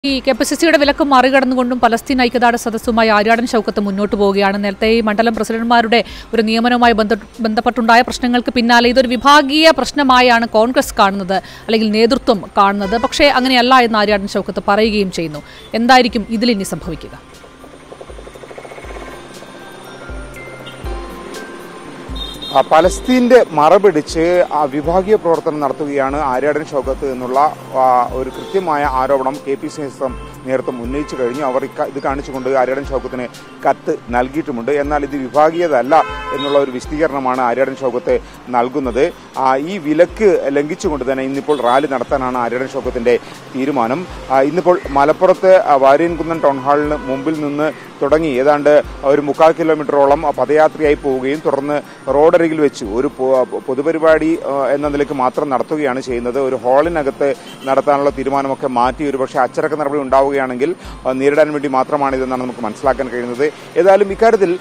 ഈ K P C സിയുടെ വിലക്ക് മറികടന്നുകൊണ്ടും പലസ്തീൻ ഐക്യദാർഢ്യ സദസ്സുമായി ആര്യാടൻ ഷൗക്കത്ത് മുന്നോട്ട് പോവുകയാണ് നേരത്തെ ഈ മണ്ഡലം പ്രസിഡന്റുമാരുടെ ഒരു നിയമനവുമായി ബന്ധ ബന്ധപ്പെട്ടുണ്ടായ പ്രശ്നങ്ങൾക്ക് പിന്നാലെ ഇതൊരു വിഭാഗീയ പ്രശ്നമായാണ് കോൺഗ്രസ് കാണുന്നത് അല്ലെങ്കിൽ നേതൃത്വം കാണുന്നത് പക്ഷേ അങ്ങനെയല്ല എന്ന് ആര്യാടൻ ഷൗക്കത്ത് പറയുകയും ചെയ്യുന്നു എന്തായിരിക്കും ഇതിൽ ഇനി സംഭവിക്കുക ആ, പലസ്തീന്റെ മറപിടിച്ച് ആ വിഭാഗീയ പ്രവർത്തനം നടത്തുകയാണ് ആര്യാടൻ ഷൗക്കത്ത് എന്നുള്ള ആ, ഒരു കൃത്യമായ ആരോപണം കെ പി സി എസ് നേതൃത്വം ഉന്നയിച്ചു കഴിഞ്ഞു അവർ ഇക്ക- ഇത് കാണിച്ചുകൊണ്ട് ആര്യാടൻ ഷൗക്കത്തിന് കത്ത് നൽകിയിട്ടുമുണ്ട് എന്നാൽ ഇത് വിഭാഗീയതല്ല എന്നുള്ള ഒരു വിശദീകരണമാണ് ആര്യാടൻ ഷൗക്കത്ത് നൽകുന്നത് ആ, ഈ വിലക്ക് ലംഘിച്ചുകൊണ്ട് തന്നെ ഇന്നിപ്പോൾ റാലി നടത്താനാണ് ആര്യാടൻ ഷൗക്കത്തിന്റെ തീരുമാനം ആ, ഇന്നിപ്പോൾ മലപ്പുറത്ത് ആ, വാര്യൻകുന്നൻ ടൗൺ ഹാളിന് മുമ്പിൽ നിന്ന് തുടങ്ങി ഏതാണ്ട് ഒരു മുക്കാൽ കിലോമീറ്ററോളം പദയാത്രയായി പോവുകയും തുടർന്ന് റോഡരികിൽ വെച്ച് ഒരു പൊ- പൊതുപരിപാടി ആ, എന്ന നിലയ്ക്ക് മാത്രം നടത്തുകയാണ് ചെയ്യുന്നത് ഒരു ഹാളിനകത്ത് നടത്താനുള്ള തീരുമാനമൊക്കെ മാറ്റി ഒരു പക്ഷേ അച്ചടക്ക നടപടി ഉണ്ടാവുകയാണെങ്കിൽ ആ, നേരിടാൻ വേണ്ടി മാത്രമാണ് ഇതെന്നാണ് നമുക്ക് മനസ്സിലാക്കാൻ കഴിയുന്നത് ഏതായാലും ഇക്കാര്യത്തിൽ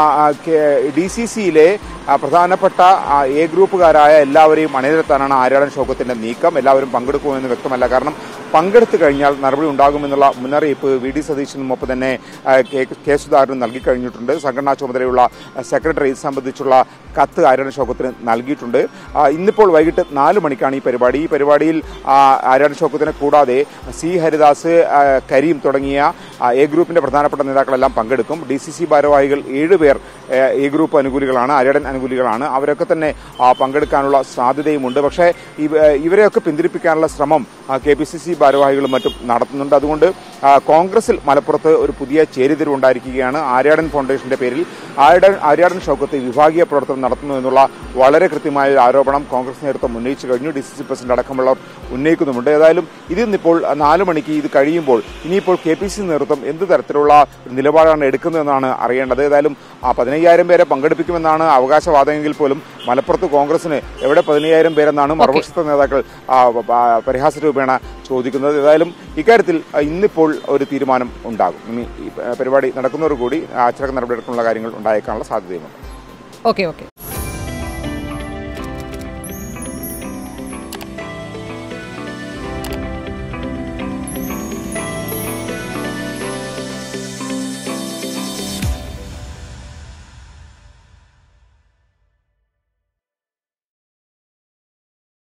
ഡി സി സിയിലെ പ്രധാനപ്പെട്ട ആ, എ ഗ്രൂപ്പുകാരായ എല്ലാവരെയും അണിനിരത്താനാണ് ആര്യാടൻ ഷൗക്കത്തിന്റെ നീക്കം എല്ലാവരും പങ്കെടുക്കുമെന്ന് വ്യക്തമല്ല കാരണം പങ്കെടുത്തു കഴിഞ്ഞാൽ നടപടി ഉണ്ടാകുമെന്നുള്ള മുന്നറിയിപ്പ് വി ഡി സതീശനും ഒപ്പം തന്നെ ആ, കെ കെ സുധാകരനും നൽകി കഴിഞ്ഞിട്ടുണ്ട് സംഘടനാ ചുമതലയുള്ള ആ, സെക്രട്ടറി ഇത് സംബന്ധിച്ചുള്ള കത്ത് ആര്യാടൻ ഷൗക്കത്തിന് നൽകിയിട്ടുണ്ട് ആ, ഇന്നിപ്പോൾ വൈകിട്ട് നാല് മണിക്കാണ് ഈ പരിപാടി ഈ പരിപാടിയിൽ ആ, ആര്യാടൻ ഷൗക്കത്തിനെ കൂടാതെ സി ഹരിദാസ് ആ, കരീം തുടങ്ങിയ ആ, എ ഗ്രൂപ്പിന്റെ പ്രധാനപ്പെട്ട നേതാക്കളെല്ലാം പങ്കെടുക്കും ഡി സി സി ഭാരവാഹികൾ ഏഴുപേർ ഏ, എ ഗ്രൂപ്പ് അനുകൂലികളാണ് ആര്യാടൻ അനുകൂലികളാണ് അവരൊക്കെ തന്നെ ആ, പങ്കെടുക്കാനുള്ള സാധ്യതയുമുണ്ട് പക്ഷേ ഇവ- ഇവരെയൊക്കെ പിന്തിരിപ്പിക്കാനുള്ള ശ്രമം കെ പി സി സി ഭാരവാഹികളും മറ്റും നടത്തുന്നുണ്ട് അതുകൊണ്ട് ആ, കോൺഗ്രസിൽ മലപ്പുറത്ത് ഒരു പുതിയ ചേരിതിരിവ് ഉണ്ടായിരിക്കുകയാണ് ആര്യാടൻ ഫൗണ്ടേഷന്റെ പേരിൽ ആര്യാടൻ ആര്യാടൻ ഷൗക്കത്ത് വിഭാഗീയ പ്രവർത്തനം നടത്തുന്നു എന്നുള്ള വളരെ കൃത്യമായ ഒരു ആരോപണം കോൺഗ്രസ് നേതൃത്വം ഉന്നയിച്ചു കഴിഞ്ഞു ഡി സി സി പ്രസിഡന്റ് അടക്കമുള്ളവർ ഉന്നയിക്കുന്നുമുണ്ട് ഏതായാലും ഇതിൽ നിന്നിപ്പോൾ നാല് മണിക്ക് ഇത് കഴിയുമ്പോൾ ഇനിയിപ്പോൾ കെ പി സി നേതൃത്വം എന്ത് തരത്തിലുള്ള ഒരു നിലപാടാണ് എടുക്കുന്നതെന്നാണ് അറിയേണ്ടത് ഏതായാലും ആ പതിനയ്യായിരം പേരെ പങ്കെടുപ്പിക്കുമെന്നാണ് അവകാശവാദമെങ്കിൽ പോലും മലപ്പുറത്ത് കോൺഗ്രസിന് എവിടെ പതിനയ്യായിരം പേരെന്നാണ് മറുപക്ഷത്തെ നേതാക്കൾ ആ, ആ, പരിഹാസ രൂപേണ ചോദിക്കുന്നത് ഏതായാലും ഇക്കാര്യത്തിൽ ആ, ഇന്നിപ്പോൾ ഒരു തീരുമാനം ഉണ്ടാകും ഇനി ഈ പരിപാടി നടക്കുന്നതോടുകൂടി അച്ചടക്ക നടപടിയെടുക്കാനുള്ള കാര്യങ്ങൾ ഉണ്ടായേക്കാനുള്ള സാധ്യതയുമുണ്ട് ഓക്കെ ഓക്കെ